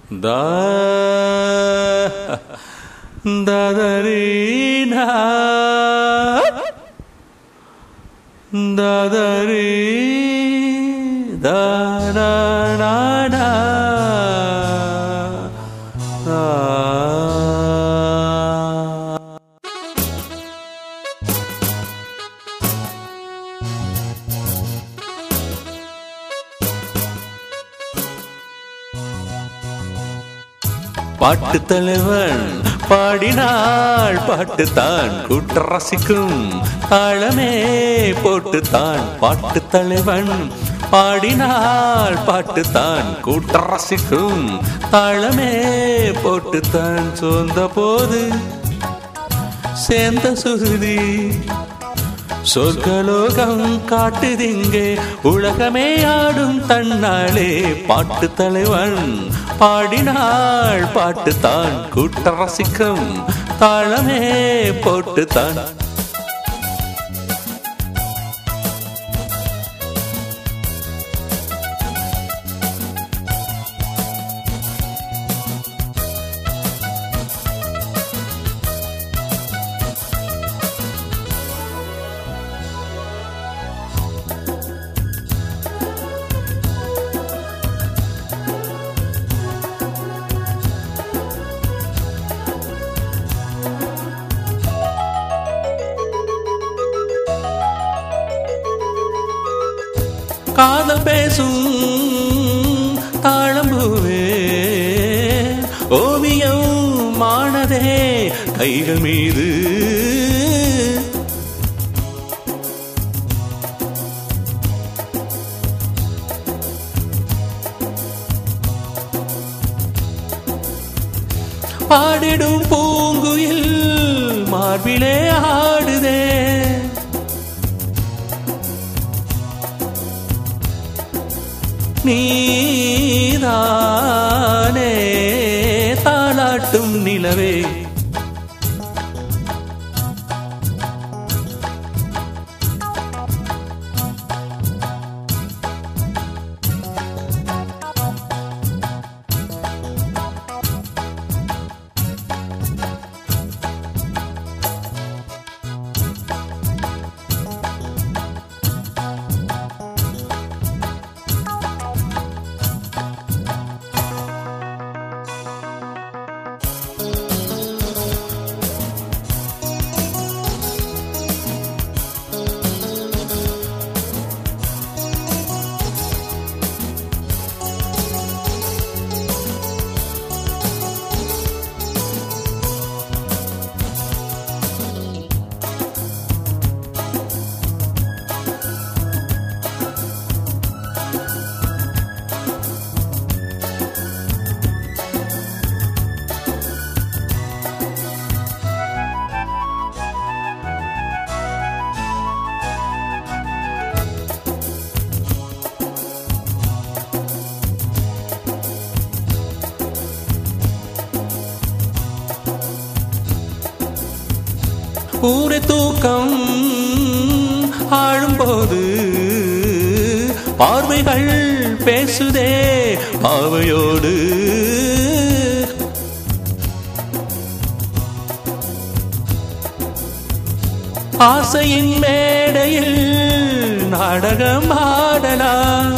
Da da da ri na da da ri da da da da da பாட்டு தலைவன் பாடினாள் பாட்டுத்தான் கூட்ட ரசிக்கும் தாளமே போட்டுத்தான் பாட்டு தலைவன் பாடினாள் பாட்டுத்தான் கூட்ட ரசிக்கும் தாளமே போட்டுத்தான் சோர்ந்த போது சேர்ந்த சுருதி சொர்க்கலோகம் காட்டுதிங்கே உலகமே ஆடும் தன்னாலே பாட்டு தலைவன் பாடினாள் பாட்டுத்தான் கூட்ட ரசிக்கும் தாளமே போட்டுத்தான் காதல் பேசும் தாழம்பூவே ஓவியம் மானதே கைகள் மீது பாடிடும் பூங்குயில் மார்பிலே ஆடுதே நீதானே தாளாட்டும் நிலவே ஊரை தூக்கம் ஆழும்போது பார்வைகள் பேசுதே பாவையோடு ஆசையின் மேடையில் நாடகம் ஆடலாம்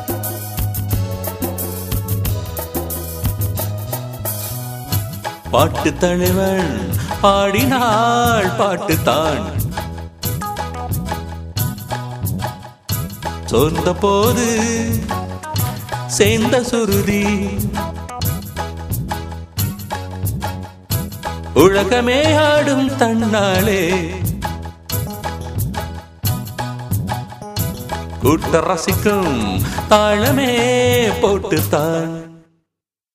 பாட்டு தலைவன் பாடினாள் பாட்டுத்தான் சொந்த போது சேர்ந்த சுருதி உலகமே ஆடும் தன்னாலே கூட்ட ரசிக்கும் தாளமே போட்டுத்தான்